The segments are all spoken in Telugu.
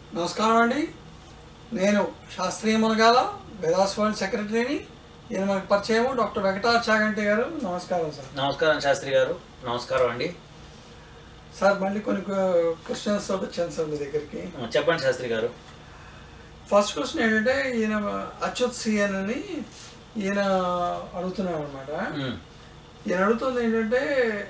నమస్కారం అండి నేను శాస్త్రీయ మునగాల వేదాస్ వరల్డ్ సెక్రటరీని ఈయన మనకు పరిచయం డాక్టర్ వెంకటార్ చాగంటి గారు నమస్కారం సార్ నమస్కారం శాస్త్రి గారు నమస్కారం అండి సార్ మళ్ళీ కొన్ని క్వశ్చన్స్ తోటి వచ్చాను సార్ మీ దగ్గరికి చెప్పండి శాస్త్రి గారు ఫస్ట్ క్వశ్చన్ ఏంటంటే ఈయన అచ్యుత్ సిఎన్ అని ఈయన అడుగుతున్నాడు అనమాట ఉమ్, ఈయన అడుగుతుంది ఏంటంటే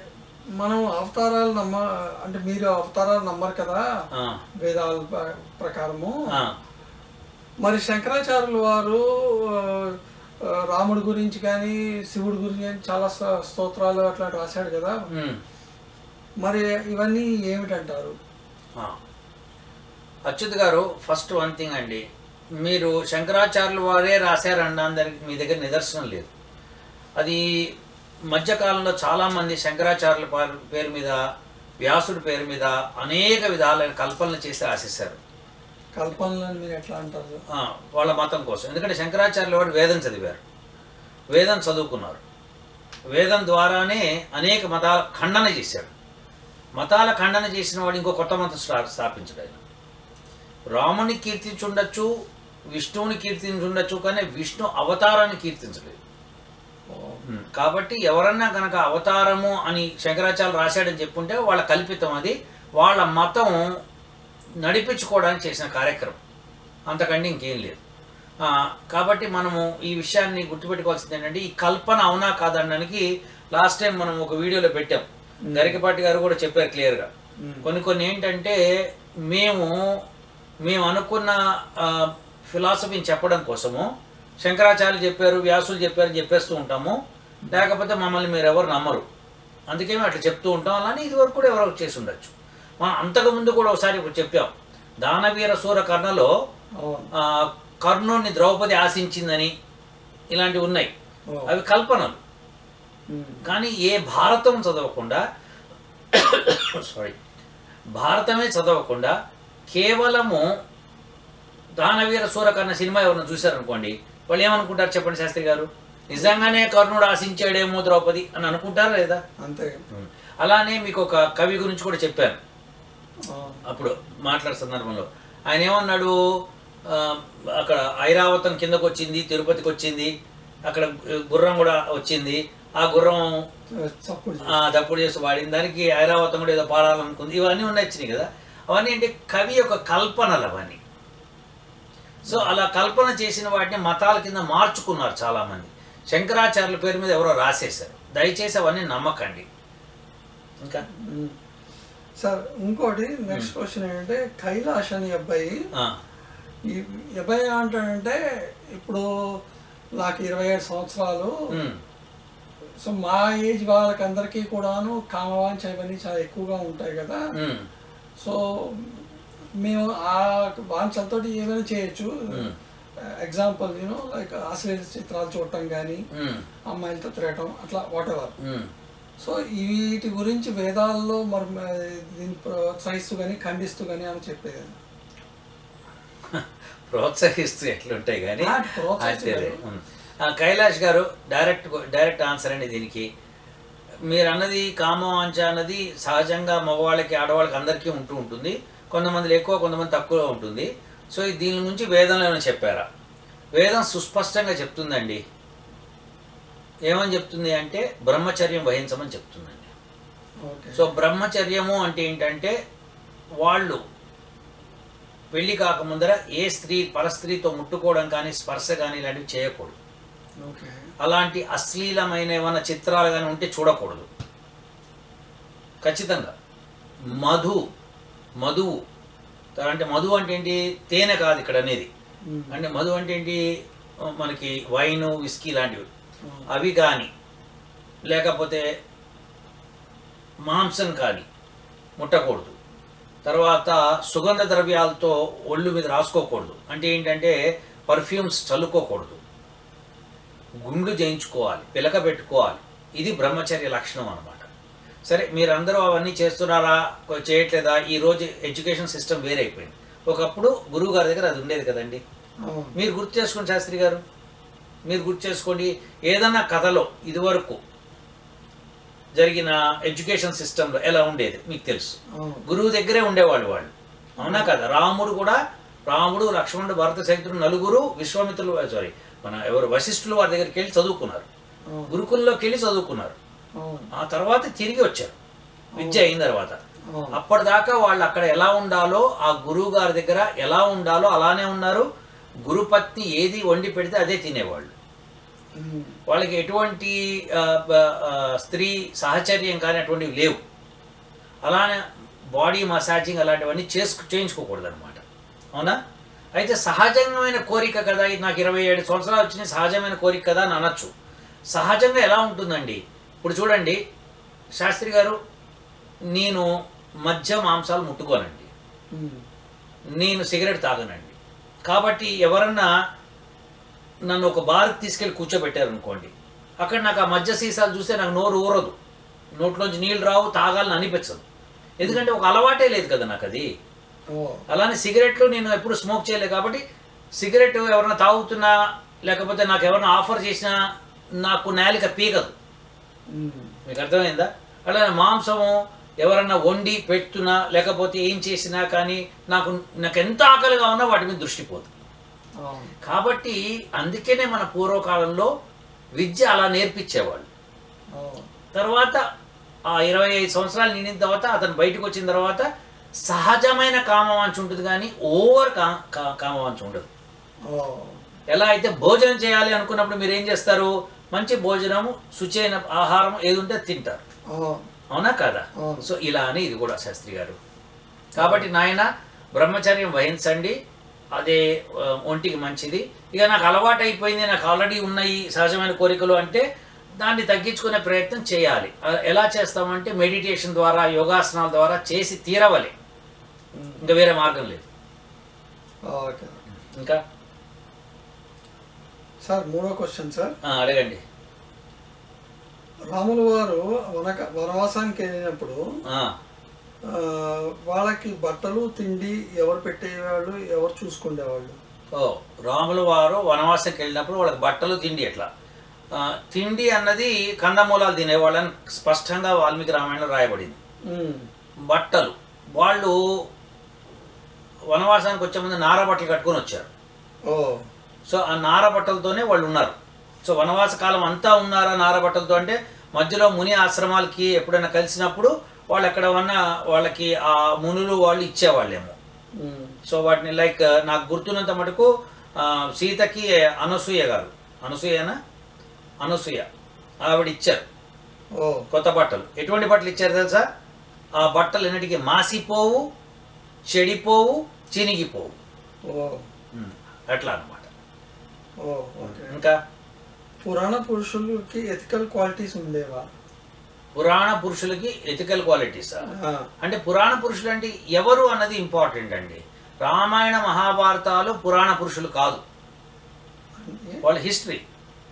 మనం అవతారాలు నమ్మ అంటే మీరు అవతారాలు నమ్మరు కదా ఆ, వేదాల ప్ర- ప్రకారము ఆ, మరి శంకరాచార్యుల వారు ఆ, ఆ, రాముడి గురించి కానీ శివుడి గురించి కానీ చాలా స్త- స్తోత్రాలు అట్లా రాశాడు కదా ఉమ్, మరి ఇవన్నీ ఏమిటంటారు ఆ. అచ్యుత్ గారు ఫస్ట్ వన్ థింగ్ అండి మీరు శంకరాచార్యులు వారే రాశారనడానికి మీ దగ్గర నిదర్శనం లేదు అది మధ్యకాలంలో చాలామంది శంకరాచార్యుల పా- పేరు మీద వ్యాసుడి పేరు మీద అనేక విధాలైన కల్పనలు చేసి రాసేశారు కల్పనలని మీరు ఎట్లా అంటారు ఆ, వాళ్ళ మతం కోసం ఎందుకంటే శంకరాచార్యుల వాడు వేదం చదివారు వేదం చదువుకున్నారు వేదం ద్వారానే అనేక మతాల ఖండన చేశాడు మతాల ఖండన చేసిన వాడు ఇంకో కొత్త మతం స్థా- స్థాపించడు ఆయన రాముని కీర్తించుండొచ్చు విష్ణువుని కీర్తించుండొచ్చు కానీ విష్ణు అవతారాన్ని కీర్తించలేదు ఉమ్, కాబట్టి ఎవరన్నా కనుక అవతారము అని శంకరాచార్యులు రాశాడని చెప్పుంటే వాళ్ళ కల్పితం అది వాళ్ళ మతం నడిపించుకోవడానికి చేసిన కార్యక్రమం అంతకంటే ఇంకేం లేదు ఆ, కాబట్టి మనము ఈ విషయాన్ని గుర్తుపెట్టుకోవాల్సింది ఏంటంటే ఈ కల్పన అవునా కాదనడానికి లాస్ట్ టైం మనం ఒక వీడియోలో పెట్టాం గరికపాటి గారు కూడా చెప్పారు క్లియర్గా కొన్ని కొన్ని ఏంటంటే మేము మేము అనుకున్న ఫిలాసఫీని చెప్పడం కోసము శంకరాచార్యులు చెప్పారు వ్యాసులు చెప్పారు అని చెప్పేస్తూ ఉంటాము లేకపోతే మమ్మల్ని మీరు ఎవరు నమ్మరు అందుకే మేము అట్లా చెప్తూ ఉంటాం అలానే ఇది వరకు కూడా ఎవరో చేసి ఉండొచ్చు మనం అంతకు ముందు కూడా ఒకసారి ఇప్పుడు చెప్పాం దానవీర సూర కర్ణలో అవును ఆ, కర్ణుని ద్రౌపది ఆశించిందని ఇలాంటివి ఉన్నాయి ఓ. అవి కల్పనలు ఉమ్. కానీ ఏ భారతం చదవకుండా సారీ భారతమే చదవకుండా కేవలము దానవీర సూరకర్ణ సినిమా ఎవరైనా చూశారనుకోండి వాళ్ళు ఏమనుకుంటారు చెప్పండి శాస్త్రి గారు నిజంగానే కర్ణుడు ఆశించాడేమో ద్రౌపది అని అనుకుంటారా లేదా అంతే అలానే మీకు ఒక కవి గురించి కూడా చెప్పాను అవును. అప్పుడు మాట్లాడే సందర్భంలో ఆయన ఏమన్నాడు ఆ, అక్కడ ఐరావతం కిందకు వచ్చింది తిరుపతికి వచ్చింది అక్కడ గుర్రం కూడా వచ్చింది ఆ గుర్రం చప్పుడు ఆ, తప్పుడు చేసి వాడింది దానికి ఐరావతం కూడా ఏదో పాడాలనుకుంది ఇవన్నీ ఉన్నాయి వచ్చినాయి కదా అవన్నీ అంటే కవి యొక్క కల్పనలు అవన్నీ సో అలా కల్పన చేసిన వాటిని మతాల కింద మార్చుకున్నారు చాలామంది శంకరాచార్యుల పేరు మీద ఎవరో రాసేశారు దయచేసి అవన్నీ నమ్మకండి ఇంకా ఉమ్. సార్ ఇంకోటి నెక్స్ట్ క్వశ్చన్ ఏంటంటే కైలాష్ అనే అబ్బాయి ఆ, ఈ అబ్బాయి అంటాడంటే ఇప్పుడు నాకు ఇరవై ఏడు సంవత్సరాలు ఉమ్, సో మా ఏజ్ వాళ్ళకందరికీ కూడాను కామవాంఛ ఇవన్నీ చాలా ఎక్కువగా ఉంటాయి కదా ఉమ్, సో మేము ఆ వాంఛలతో ఏమైనా చేయొచ్చు ఉమ్, ఎగ్జాంపుల్ నేను లైక్ అశ్లీల చిత్రాలు చూడటం కానీ ఉమ్, అమ్మాయిలతో తిరగటం అట్లా వాట్ ఎవర్ ఉమ్. సో వీటి గురించి వేదాల్లో మరి మ- దీన్ని ప్రోత్సహిస్తూ కానీ ఖండిస్తూ కానీ అని చెప్పేది ప్రోత్సహిస్తూ ఎట్లుంటాయి కానీ ఆ, ప్రోత్సహిస్తూ అది తెలియదు. ఉమ్. ఆ, కైలాష్ గారు డైరెక్ట్ డైరెక్ట్ ఆన్సర్ అండి దీనికి మీరు అన్నది కామవాంఛ అన్నది సహజంగా మగవాళ్ళకి ఆడవాళ్ళకి అందరికీ ఉంటూ ఉంటుంది కొంతమంది ఎక్కువ కొంతమంది తక్కువ ఉంటుంది సో ఈ దీని గురించి వేదంలో ఏమైనా చెప్పారా వేదం సుస్పష్టంగా చెప్తుందండి ఏమని చెప్తుంది అంటే బ్రహ్మచర్యం వహించమని చెప్తుందండి ఓకే సో బ్రహ్మచర్యము అంటే ఏంటంటే వాళ్ళు పెళ్లి కాకముందర ఏ స్త్రీ పరస్త్రీతో ముట్టుకోవడం కానీ స్పర్శ కానీ ఇలాంటివి చేయకూడదు ఓకే అలాంటి అశ్లీలమైన ఏమైనా చిత్రాలు కానీ ఉంటే చూడకూడదు ఖచ్చితంగా మధు మధువు అంటే మధు అంటే ఏంటి తేనె కాదు ఇక్కడ అనేది ఉమ్. అంటే మధు అంటే ఏంటి మనకి వైన్ విస్కీ లాంటివి ఉమ్. అవి కానీ లేకపోతే మాంసం కానీ ముట్టకూడదు తర్వాత సుగంధ ద్రవ్యాలతో ఒళ్ళు మీద రాసుకోకూడదు అంటే ఏంటంటే పర్ఫ్యూమ్స్ చల్లుకోకూడదు గుండు చేయించుకోవాలి పిలక పెట్టుకోవాలి ఇది బ్రహ్మచర్య లక్షణం అనమాట సరే మీరందరూ అవన్నీ చేస్తున్నారా కొ- చేయట్లేదా ఈ రోజు ఎడ్యుకేషన్ సిస్టమ్ వేరైపోయింది ఒకప్పుడు గురువు గారి దగ్గర అది ఉండేది కదండి అవును. మీరు గుర్తు చేసుకోండి శాస్త్రి గారు మీరు గుర్తు చేసుకోండి ఏదన్నా కథలో ఇదివరకు జరిగిన ఎడ్యుకేషన్ సిస్టంలో ఎలా ఉండేది మీకు తెలుసు అవును గురువు దగ్గరే ఉండేవాళ్ళు వాళ్ళు అవునా కదా రాముడు కూడా రాముడు లక్ష్మణుడు భరత సహితుడు నలుగురు విశ్వామిత్రులు సారీ మన ఎవరు వశిష్ఠులు వారి దగ్గరికి వెళ్ళి చదువుకున్నారు అవును. గురుకుల్లోకి వెళ్ళి చదువుకున్నారు అవును ఆ తర్వాత తిరిగి వచ్చారు విద్య అయిన తర్వాత అవును. అప్పటిదాకా వాళ్ళు అక్కడ ఎలా ఉండాలో ఆ గురువు గారి దగ్గర ఎలా ఉండాలో అలానే ఉన్నారు గురుపత్ని ఏది వండి పెడితే అదే తినేవాళ్ళు ఉమ్. వాళ్ళకి ఎటువంటి ఆ, బ- ఆ, స్త్రీ సహచర్యం కానీ అటువంటివి లేవు అలానే బాడీ మసాజింగ్ అలాంటివన్నీ చేసుకు చేయించుకోకూడదు అనమాట అవునా అయితే సహజమైన కోరిక కదా ఇది నాకు ఇరవై ఏడు సంవత్సరాలు వచ్చినాయి సహజమైన కోరిక కదా అని అనొచ్చు సహజంగా ఎలా ఉంటుందండి ఇప్పుడు చూడండి శాస్త్రి గారు నేను మద్య మాంసాలు ముట్టుకోనండి ఉమ్. నేను సిగరెట్ తాగనండి కాబట్టి ఎవరన్నా నన్ను ఒక బార్కి తీసుకెళ్ళి కూర్చోబెట్టారు అనుకోండి అక్కడ నాకు ఆ మధ్య సీసాలు చూస్తే నాకు నోరు ఊరదు నోట్లోంచి నీళ్ళు రావు తాగాలని అనిపించదు ఎందుకంటే ఒక అలవాటే లేదు కదా నాకు అది ఓ అలానే సిగరెట్లు నేను ఎప్పుడు స్మోక్ చేయలేదు కాబట్టి సిగరెట్ ఎవరైనా తాగుతున్నా లేకపోతే నాకు ఎవరైనా ఆఫర్ చేసినా నాకు నాలిక పీకదు ఉమ్. మీకు అర్థమైందా అలానే మాంసము ఎవరన్నా వండి పెడుతున్నా లేకపోతే ఏం చేసినా కానీ నాకు నాకు ఎంత ఆకలిగా ఉన్నా వాటి మీద దృష్టి పోదు అవును కాబట్టి అందుకనే మన పూర్వకాలంలో విద్య అలా నేర్పించేవాళ్ళు అవును తర్వాత ఆ ఇరవై ఐదు సంవత్సరాలు నిండిన తర్వాత అతను బయటకు వచ్చిన తర్వాత సహజమైన కామవాంఛ ఉంటుంది కానీ ఓవర్ కా కా- కామవాంఛ ఉండదు ఓ ఎలా అయితే భోజనం చేయాలి అనుకున్నప్పుడు మీరు ఏం చేస్తారు మంచి భోజనము శుచైన ఆహారం ఏది ఉంటే అది తింటారు అవును అవునా కాదా అవును. సో ఇలా అని ఇది కూడా శాస్త్రి గారు కాబట్టి నాయన బ్రహ్మచర్యం వహించండి అదే ఆ, ఒంటికి మంచిది ఇక నాకు అలవాటు అయిపోయింది నాకు ఆల్రెడీ ఉన్నాయి సహజమైన కోరికలు అంటే దాన్ని తగ్గించుకునే ప్రయత్నం చేయాలి ఆ, ఎలా చేస్తామంటే మెడిటేషన్ ద్వారా యోగాసనాల ద్వారా చేసి తీరవాలి ఉమ్. ఇంకా వేరే మార్గం లేదు ఓకే ఇంకా సార్ మూడో క్వశ్చన్ సార్ ఆ, అడగండి రాములు వారు వనక వనవాసానికి వెళ్ళినప్పుడు ఆ, ఆ, వాళ్ళకి బట్టలు తిండి ఎవరు పెట్టేవాళ్ళు ఎవరు చూసుకునేవాళ్ళు ఓ రాముల వారు వనవాసంకి వెళ్ళినప్పుడు వాళ్ళకి బట్టలు తిండి ఎట్లా ఆ, తిండి అన్నది కందమూలాలు తినేవాళ్ళని స్పష్టంగా వాల్మీకి రామాయణంలో రాయబడింది ఉమ్. బట్టలు వాళ్ళు వనవాసానికి వచ్చే ముందు నార బట్టలు కట్టుకొని వచ్చారు ఓ సో ఆ నార బట్టలతోనే వాళ్ళు ఉన్నారు సో వనవాస కాలం అంతా ఉన్నారా నార బట్టలతో అంటే మధ్యలో ముని ఆశ్రమాలకి ఎప్పుడైనా కలిసినప్పుడు వాళ్ళు ఎక్కడ ఉన్న వాళ్ళకి ఆ మునులు వాళ్ళు ఇచ్చేవాళ్ళేమో ఉమ్. సో వాటిని లైక్ నాకు గుర్తున్నంత మటుకు ఆ, సీతకి అనసూయ గారు అనసూయనా అనసూయ ఆవిడ ఇచ్చారు ఓ కొత్త బట్టలు ఎటువంటి బట్టలు ఇచ్చారు తెలుసా ఆ బట్టలు ఎన్నిటికీ మాసిపోవు చెడిపోవు చినిగిపోవు ఓ ఉమ్, అట్లా అనమాట ఓ ఓకే ఇంకా పురాణ పురుషులకి ఎథికల్ క్వాలిటీస్ ఉండేవా పురాణ పురుషులకి ఎథికల్ క్వాలిటీస్ ఆ, అంటే పురాణ పురుషులు అంటే ఎవరు అన్నది ఇంపార్టెంట్ అండి రామాయణ మహాభారతాలు పురాణ పురుషులు కాదు అంటే వాళ్ళ హిస్టరీ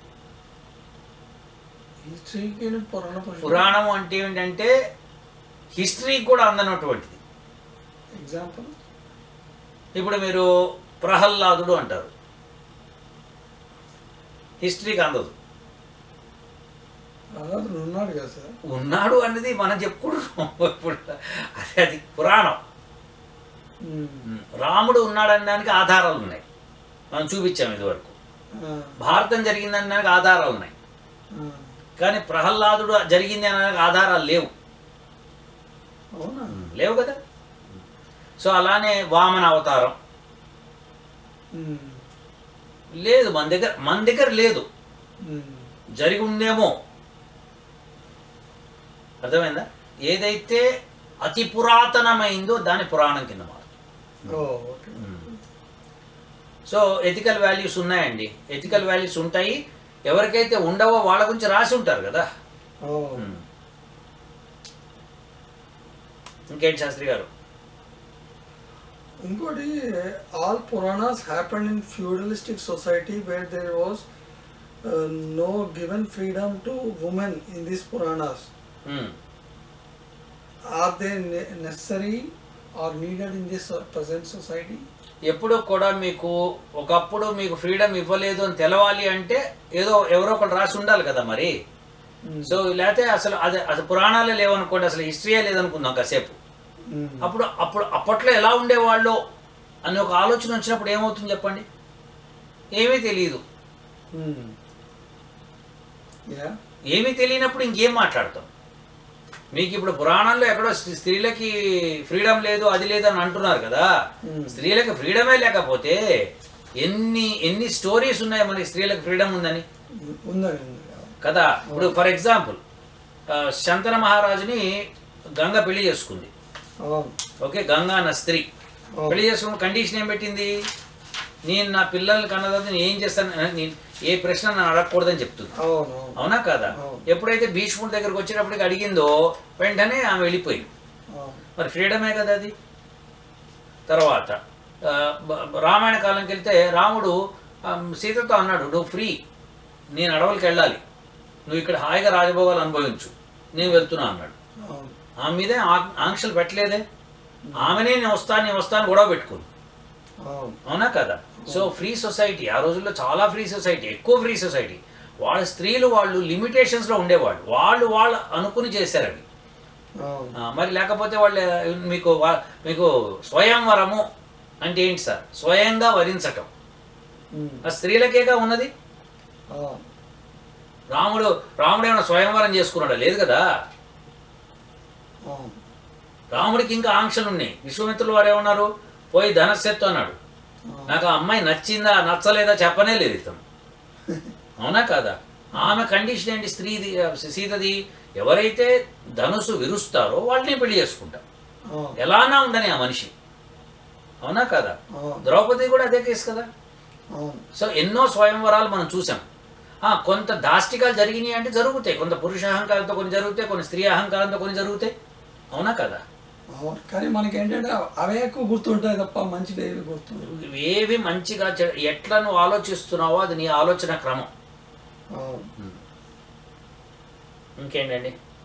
హిస్టరీకి పురాణ పురుషులు పురాణం అంటే ఏంటంటే హిస్టరీ కూడా అందనటువంటిది ఎగ్జాంపుల్ ఇప్పుడు మీరు ప్రహ్లాదుడు అంటారు హిస్టరీకి అందదు అలాగే ఉన్నాడు కదా సార్ ఉన్నాడు అన్నది మనం చెప్పుకుంటున్నాం ఇప్పుడు అది అది పురాణం ఉమ్. రాముడు ఉన్నాడనడానికి ఆధారాలు ఉన్నాయి మనం చూపించాం ఇదివరకు ఆ, భారతం జరిగిందనడానికి ఆధారాలు ఉన్నాయి ఆ. కానీ ప్రహ్లాదుడు జరిగింది అనడానికి ఆధారాలు లేవు అవునా లేవు కదా సో అలానే వామన అవతారం ఉమ్. లేదు మన దగ్గర మన దగ్గర లేదు ఉమ్. జరిగి ఉందేమో అర్థమైందా ఏదైతే అతి పురాతనమైందో దాని పురాణం కింద మారుతుంది oh okay so ethical values ఉన్నాయండి ఎథికల్ వాల్యూస్ ఉంటాయి ఎవరికైతే ఉండవో వాళ్ళ గురించి రాసి ఉంటారు కదా ఓ ఇంకేంటి శాస్త్రి గారు ఇంకోటి all Puranas happen in feudalistic society where there was no given freedom to women in this Puranas ఉమ్. Are they necessary or needed in this present society ఎప్పుడు కూడా మీకు ఒకప్పుడు మీకు ఫ్రీడమ్ ఇవ్వలేదు అని తెలవాలి అంటే ఏదో ఎవరో ఒకటి రాసి ఉండాలి కదా మరి సో లేకపోతే అసలు అది అసలు పురాణాలే లేవనుకోండి అసలు హిస్టరీయే లేదనుకుందాం కాసేపు ఉమ్. అప్పుడు అప్పుడు అప్పట్లో ఎలా ఉండేవాళ్ళు అని ఒక ఆలోచన వచ్చినప్పుడు ఏమవుతుంది చెప్పండి ఏమీ తెలియదు ఉమ్. యా ఏమీ తెలియనప్పుడు ఇంకేం మాట్లాడతాం మీకు ఇప్పుడు పురాణంలో ఎక్కడో స్త్రీ- స్త్రీలకి ఫ్రీడమ్ లేదు అది లేదు అని అంటున్నారు కదా Hmm. స్త్రీలకు ఫ్రీడమే లేకపోతే ఎన్ని ఎన్ని స్టోరీస్ ఉన్నాయి మరి స్త్రీలకు ఫ్రీడమ్ ఉందని ఉందండి ఉంది కదా ఇప్పుడు ఫర్ ఎగ్జాంపుల్ శంతన మహారాజుని గంగ పెళ్లి చేసుకుంది అవును ఓకే గంగా అన్న స్త్రీ అవును. పెళ్లి చేసుకున్న కండిషన్ ఏం పెట్టింది నేను నా పిల్లల్ని కన్నదాన్ని నేను ఏం చేస్తాను నేను ఏ ప్రశ్న నన్ను అడగకూడదని చెప్తుంది అవును అవును అవునా కాదా అవును. ఎప్పుడైతే భీష్ముడి దగ్గరకు వచ్చేటప్పటికి అడిగిందో వెంటనే ఆమె వెళ్ళిపోయింది అవును మరి ఫ్రీడమే కదా అది తర్వాత ఆ, బ- బ- రామాయణ కాలంకి వెళ్తే రాముడు ఆ, సీతతో అన్నాడు నువ్వు ఫ్రీ నేను అడవులకు వెళ్ళాలి నువ్వు ఇక్కడ హాయిగా రాజభోగాలు అనుభవించు నేను వెళ్తున్నా అన్నాడు అవును ఆమె మీదే ఆ- ఆంక్షలు పెట్టలేదే ఆమెనే నేను వస్తాను నేను వస్తాను గొడవ పెట్టుకుంది అవును అవునా కదా సో ఫ్రీ సొసైటీ ఆ రోజుల్లో చాలా ఫ్రీ సొసైటీ ఎక్కువ ఫ్రీ సొసైటీ వాళ్ళ స్త్రీలు వాళ్ళు లిమిటేషన్స్లో ఉండేవాళ్ళు వాళ్ళు వాళ్ళు అనుకుని చేశారు అవి అవును ఆ, మరి లేకపోతే వాళ్ళు మీకు వా- మీకు స్వయంవరము అంటే ఏంటి సార్ స్వయంగా వరించటం ఉమ్. ఆ స్త్రీలకేగా ఉన్నది అవును రాముడు రాముడు ఏమైనా స్వయంవరం చేసుకున్నాడా లేదు కదా అవును రాముడికి ఇంకా ఆంక్షలు ఉన్నాయి విశ్వామిత్రులు వారు ఏమన్నారు పోయి ధనస్సెత్తు అన్నాడు అవును. నాకు ఆ అమ్మాయి నచ్చిందా నచ్చలేదా చెప్పనే లేదు ఇతను అవునా కాదా ఆమె కండిషన్ ఏంటి స్త్రీది సీతది ఎవరైతే ధనుసు విరుస్తారో వాళ్ళని పెళ్లి చేసుకుంటాం అవును ఎలానా ఉండని ఆ మనిషి అవునా కాదా అవును ద్రౌపది కూడా అదే కేసు కదా అవును సో ఎన్నో స్వయంవరాలు మనం చూసాం ఆ, కొంత దాష్టికాలు జరిగినాయి అంటే జరుగుతాయి కొంత పురుష అహంకారంతో కొన్ని జరుగుతాయి కొన్ని స్త్రీ అహంకారంతో కొన్ని జరుగుతాయి అవునా కదా అవును కానీ మనకి ఏంటంటే అవే ఎక్కువ గుర్తుంటాయి తప్ప మంచిది ఏవి గుర్తుండదు ఏవి మంచిగా చె- ఎట్లా నువ్వు ఆలోచిస్తున్నావో అది నీ ఆలోచన క్రమం అవును ఇంకేంటండి